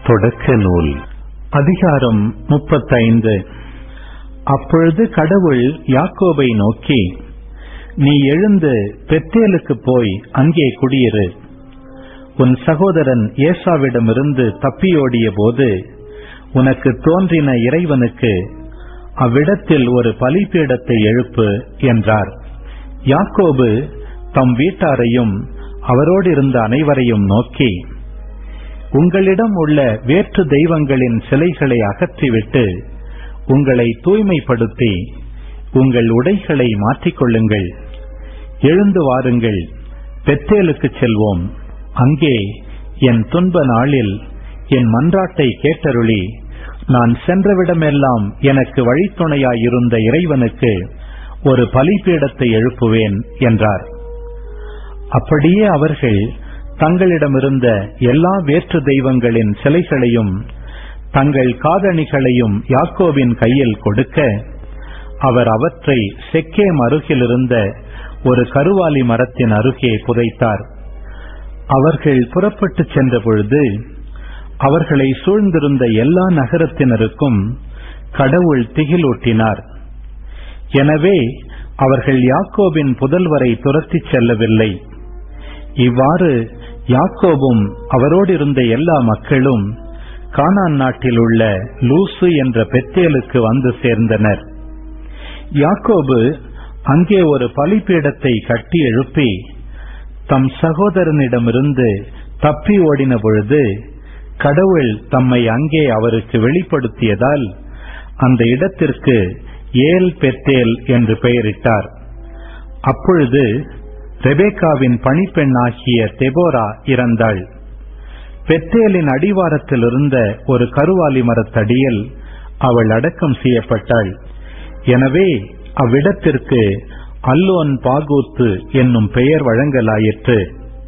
தொடக்க நூல் அதிகாரம் முப்பத்தைந்து அப்பொழுது கடவுள் யாக்கோபை நோக்கி நீ எழுந்து பெத்தேலுக்கு போய் அங்கே குடியிரு உன் சகோதரன் ஏசாவிடமிருந்து தப்பியோடிய போது உனக்கு தோன்றின இறைவனுக்கு அவ்விடத்தில் ஒரு பலிபீடத்தை எழுப்பு என்றார் யாக்கோபு தம் வீட்டாரையும் அவரோடு இருந்த அனைவரையும் நோக்கி உங்களிடம் உள்ள வேற்று தெய்வங்களின் சிலைகளை அகற்றிவிட்டு உங்களை தூய்மைப்படுத்தி உங்கள் உடைகளை மாற்றிக்கொள்ளுங்கள் எழுந்து வாருங்கள் பெத்தேலுக்கு செல்வோம் அங்கே என் துன்ப நாளில் என் மன்றாட்டை கேட்டருளி நான் சென்றவிடமெல்லாம் எனக்கு வழித்துணையாயிருந்த இறைவனுக்கு ஒரு பலிபீடத்தை எழுப்புவேன் என்றார் அப்படியே அவர்கள் தங்களிடமிருந்த எல்லா வேற்று தெய்வங்களின் சிலைகளையும் தங்கள் காதணிகளையும் யாக்கோவின் கையில் கொடுக்க அவர் அவற்றை செக்கேம் அருகிலிருந்த ஒரு கருவாலி மரத்தின் அருகே புதைத்தார் அவர்கள் புறப்பட்டுச் சென்ற பொழுது அவர்களை சூழ்ந்திருந்த எல்லா நகரத்தினருக்கும் கடவுள் திகிலூட்டினார் எனவே அவர்கள் யாக்கோபின் புதல்வரை துரத்திச் செல்லவில்லை இவ்வாறு யாக்கோபும் அவரோடு இருந்த எல்லா மக்களும் கானான் நாட்டில் உள்ள லூசு என்ற பெத்தேலுக்கு வந்து சேர்ந்தனர் யாக்கோபு அங்கே ஒரு பலிபீடத்தை கட்டி எழுப்பி தம் சகோதரனிடமிருந்து தப்பி ஓடின பொழுது கடவுள் தம்மை அங்கே அவருக்கு வெளிப்படுத்தியதால் அந்த இடத்திற்கு ஏல் பெத்தேல் என்று பெயரிட்டார் அப்பொழுது ரெபேக்காவின் பணிப்பெண்ணாகிய தெபோரா இறந்தாள் பெத்தேலின் அடிவாரத்தில் இருந்த ஒரு கருவாலி மரத்தடியில் அவள் அடக்கம் செய்யப்பட்டாள் எனவே அவ்விடத்திற்கு அல்லோன் பாகூத்து என்னும் பெயர் வழங்கலாயிற்று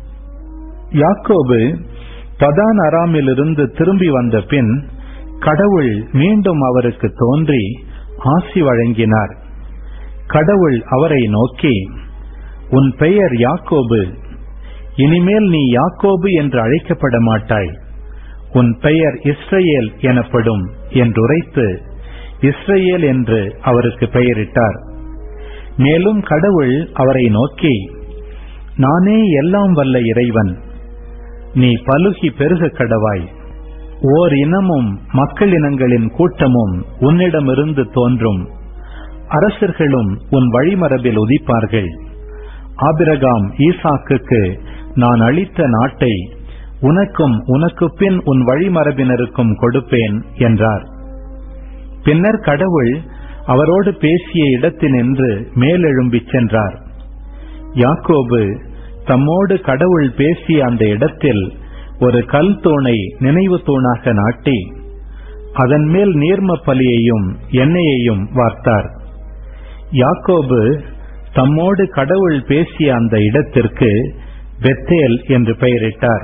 யாக்கோபு பதான் அராமிலிருந்து திரும்பி வந்த பின் கடவுள் மீண்டும் அவருக்கு தோன்றி ஆசி வழங்கினார் கடவுள் அவரை நோக்கி உன் பெயர் யாக்கோபு இனிமேல் நீ யாக்கோபு என்று அழைக்கப்பட மாட்டாய் உன் பெயர் இஸ்ரேல் எனப்படும் என்றுரைத்து இஸ்ரேல் என்று அவருக்கு பெயரிட்டார் மேலும் கடவுள் அவரை நோக்கி நானே எல்லாம் வல்ல இறைவன் நீ பலுகி பெருக கடவாய் ஓர் இனமும் மக்கள் இனங்களின் கூட்டமும் உன்னிடமிருந்து தோன்றும் அரசர்களும் உன் வழிமரபில் உதிப்பார்கள் ஆபிரகாம் ஈசாக்குக்கு நான் அளித்த நாட்டை உனக்கும் உனக்கு பின் உன் வழிமரபினருக்கும் கொடுப்பேன் என்றார் பின்னர் கடவுள் அவரோடு பேசிய இடத்தினின்று மேலெழும்பிச் சென்றார் யாக்கோபு தம்மோடு கடவுள் பேசிய அந்த இடத்தில் ஒரு கல் தூணை நினைவு தூணாக நாட்டி அதன் மேல் நீர்ம பலியையும் எண்ணெயையும் வார்த்தார் யாக்கோபு தம்மோடு கடவுள் பேசிய அந்த இடத்திற்கு பெத்தேல் என்று பெயரிட்டார்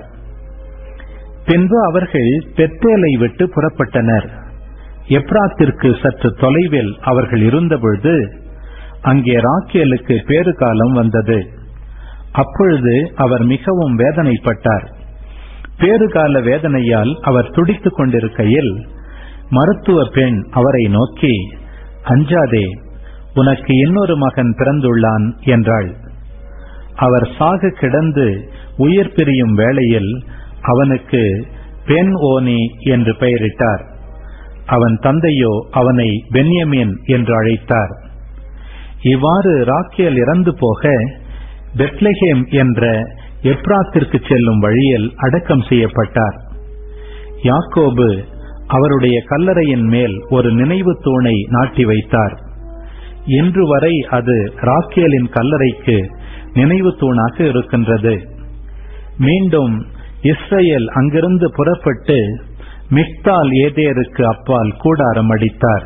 பின்பு அவர்கள் பெத்தேலை விட்டு புறப்பட்டனர் எப்ராத்திற்கு சற்று தொலைவில் அவர்கள் இருந்தபொழுது அங்கே ராக்கேலுக்கு பேறு காலம் வந்தது அப்பொழுது அவர் மிகவும் வேதனைப்பட்டார் பேறுகால வேதனையால் அவர் துடித்துக் கொண்டிருக்கையில் மருத்துவ பெண் அவரை நோக்கி அஞ்சாதே உனக்கு இன்னொரு மகன் பிறந்துள்ளான் என்றாள் அவர் சாக கிடந்து உயிர் பிரியும் வேளையில் அவனுக்கு பெண் ஓனி என்று பெயரிட்டார் அவன் தந்தையோ அவனை பென்யமீன் என்று அழைத்தார் இவ்வாறு ராக்கேல் இறந்து போக பெத்லஹேம் என்ற எப்ராத்திற்கு செல்லும் வழியில் அடக்கம் செய்யப்பட்டார் யாக்கோபு அவருடைய கல்லறையின் மேல் ஒரு நினைவு தூணை நாட்டி வைத்தார் இன்று வரை அது ராக்கேலின் கல்லறைக்கு நினைவு தூணாக இருக்கின்றது மீண்டும் இஸ்ரேல் அங்கிருந்து புறப்பட்டு மிக்தால் ஏதேருக்கு அப்பால் கூடாரம் அடித்தார்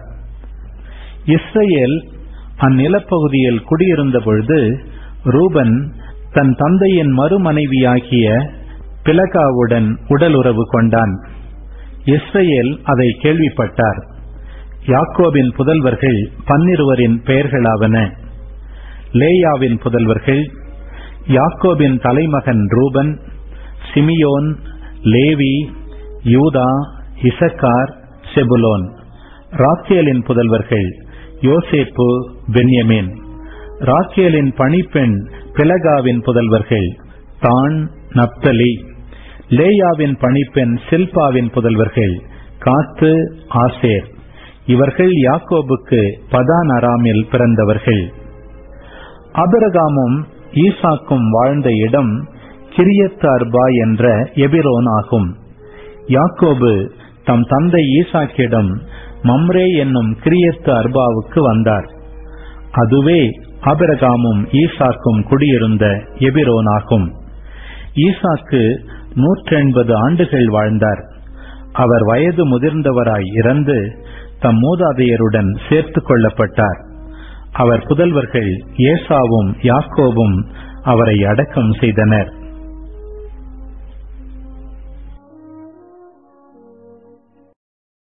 இஸ்ரேல் அந்நிலப்பகுதியில் குடியிருந்த பொழுது ரூபன் தன் தந்தையின் மறுமனைவியாகிய பிலகாவுடன் உடலுறவு கொண்டான் இஸ்ரேல் அதை கேள்விப்பட்டார் யாக்கோபின் புதல்வர்கள் பன்னிருவரின் பெயர்களாவன லேயாவின் புதல்வர்கள் யாக்கோபின் தலைமகன் ரூபன் சிமியோன் லேவி யூதா இசக்கார் செபுலோன் ராக்கேலின் புதல்வர்கள் யோசேப்பு பென்யமீன் ராக்கேலின் பணிப்பெண் பிலகாவின் புதல்வர்கள் தான் நப்தலி லேயாவின் பணிப்பெண் சில்பாவின் புதல்வர்கள் காத்து ஆசேர் இவர்கள் யாக்கோபுக்கு பதான் அராமில் பிறந்தவர்கள் அபிரகாமும் ஈசாக்கும் வாழ்ந்த இடம் கிரியத் அர்பா என்ற எபிரோன் ஆகும் யாக்கோபு தம் தந்தை ஈசாக்கிடம் மம்ரே என்னும் கிரியத்து அர்பாவுக்கு வந்தார் அதுவே அபிரகாமும் ஈசாக்கும் குடியிருந்த எபிரோன் ஆகும் ஈசாக்கு நூற்றெண்பது ஆண்டுகள் வாழ்ந்தார் அவர் வயது முதிர்ந்தவராய் இறந்து தம் மூதாதையருடன் சேர்த்துக் கொள்ளப்பட்டார் அவர் புதல்வர்கள் ஏசாவும் யாக்கோவும் அவரை அடக்கம் செய்தனர்